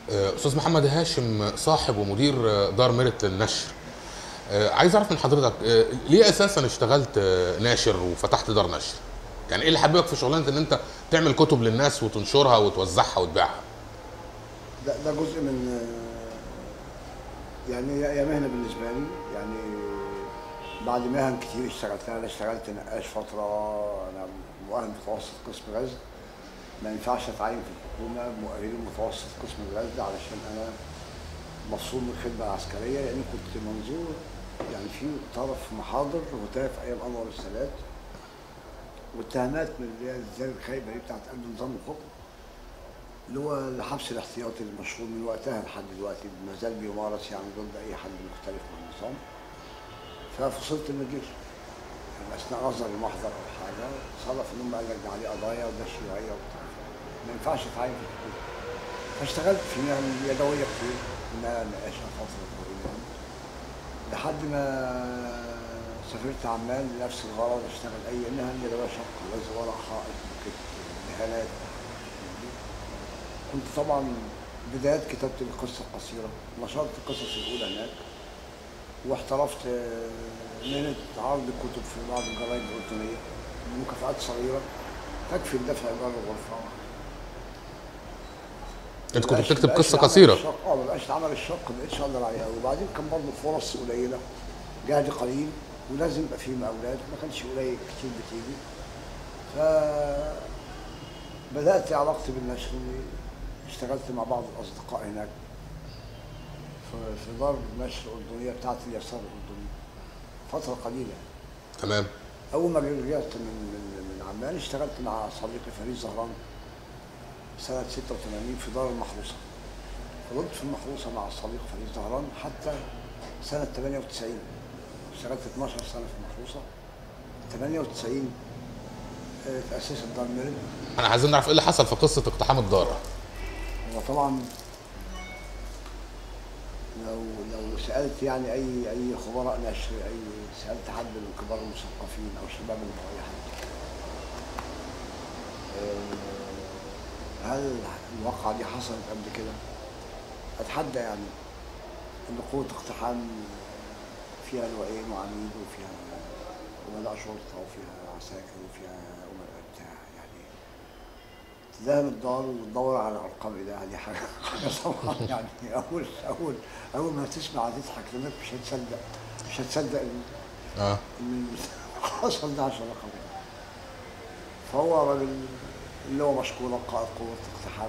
آه، استاذ محمد هاشم صاحب ومدير آه، دار ميرت للنشر آه، عايز اعرف من حضرتك آه، ليه اساسا اشتغلت آه، ناشر وفتحت دار نشر يعني ايه اللي حببك في شغلانه ان انت تعمل كتب للناس وتنشرها وتوزعها وتبيعها ده ده جزء من يعني هي هي مهنه بالنسبه لي يعني بعد مهن كتير اشتغلتها انا اشتغلت نقاش فتره انا مؤهل متوسط قسم غزل ما ينفعش اتعين في الحكومه مؤهل متوسط قسم الغزل علشان انا مفصول من الخدمه العسكريه لاني كنت منظور يعني في طرف محاضر هتاف ايام انور السادات واتهامات من اللي هي الزي الخايبه دي بتاعت قلب نظام الحكم اللي هو الحبس الاحتياطي المشهور من وقتها لحد دلوقتي ما زال بيمارس يعني ضد اي حد مختلف عن النظام ففصلت من الجيش يعني اثناء نظر المحضر او حاجه صرف ان هم قال لك ده عليه قضايا وده شيوعيه وبتاع ما ينفعش اتعين في الحكومه فاشتغلت في مهن يدويه كتير انها نقاشة فتره طويله يعني. لحد ما سافرت عمان لنفس الغرض اشتغل اي مهن يدويه شاقه لازم ورق حائط بوكيت دهانات كنت طبعا بداية كتابة القصة القصيرة نشرت القصص الأولى هناك واحترفت آه، مهنة عرض الكتب في بعض الجرايد الأردنية بمكافآت صغيرة تكفي لدفع إيجار الغرفة انت كنت مبقاش- بتكتب مبقاش قصه العمل قصيره الشاق- اه ما بقاش العمل الشاق ما بقتش اقدر عليه قوي وبعدين كان برضه فرص قليله جهد قليل ولازم يبقى فيه مقاولات ما كانش قليل كتير بتيجي ف بدات علاقتي بالنشر اشتغلت مع بعض الاصدقاء هناك في في دار نشر اردنيه بتاعت اليسار الاردني فتره قليله تمام اول ما رجعت من من من عمان اشتغلت مع صديقي فريد زهران سنه 86 في دار المحروسه فضلت في المحروسه مع الصديق فريد زهران حتى سنه 98 اشتغلت 12 سنه في المحروسه 98 آه، تاسست دار ميرن انا عايزين نعرف ايه اللي حصل في قصه اقتحام الدار وطبعا لو لو سالت يعني اي اي خبراء نشر اي سالت حد من كبار المثقفين او شباب اي حد آه، هل الواقعه دي حصلت قبل كده؟ اتحدى يعني ان قوه اقتحام فيها لواءين وعميد وفيها ولاء شرطه وفيها عساكر وفيها امراء بتاع يعني تداهم الدار وتدور على ارقام اله دي حاجه حاجه طبعا يعني اول اول اول ما تسمع تضحك لانك مش هتصدق مش هتصدق ان اه ان حصل ده عشان رقم إله. فهو راجل اللي هو مشكور قائد قوه اقتحام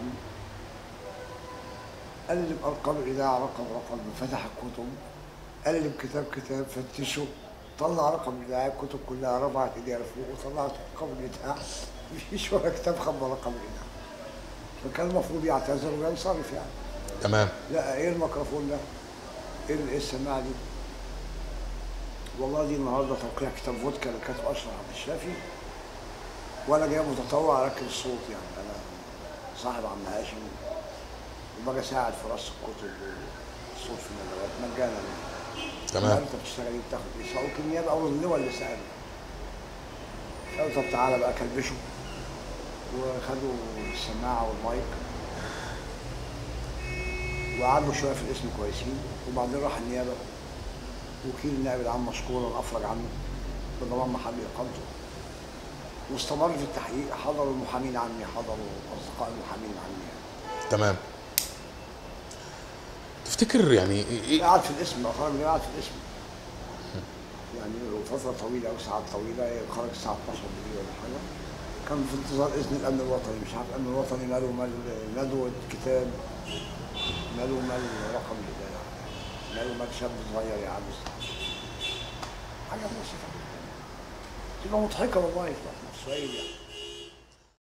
قلب ارقام الاذاعه رقم رقم فتح الكتب قلب كتاب كتاب فتشه طلع رقم الاذاعه الكتب كلها رفعت ايديها لفوق وطلعت رقم الاذاعه مفيش ولا كتاب خبى رقم الاذاعه فكان المفروض يعتذر وينصرف يعني تمام لا ايه الميكروفون ده؟ ايه ال- إيه السماعه دي؟ والله دي النهارده توقيع كتاب فودكا اللي كاتبه اشرف عبد الشافي وانا جاي متطوع اركب الصوت يعني انا صاحب عم هاشم وباجي اساعد في رص الكتب والصوت في الندوات مجانا يعني. تمام انت بتشتغل ايه بتاخد ايه؟ سواء النيابه او اللواء اللي ساعد قالوا طب تعالى بقى كلبشه وخدوا السماعه والمايك وقعدوا شويه في الاسم كويسين وبعدين راح النيابه وكيل النائب العام مشكورا افرج عنه بضمان محل اقامته واستمر في التحقيق حضروا المحامين عني حضروا اصدقاء المحامين عني يعني. تمام تفتكر يعني ايه قعد في الاسم خرج من قعد في الاسم يعني فترة طويلة أو ساعات طويلة خرج الساعة 12 بالليل ولا حاجة كان في انتظار إذن الأمن الوطني مش عارف الأمن الوطني ماله مال ندوة كتاب ماله مال رقم الإذاعة ماله مال شاب صغير يا عم حاجة بسيطة تبقى مضحكة والله في الصعيد يعني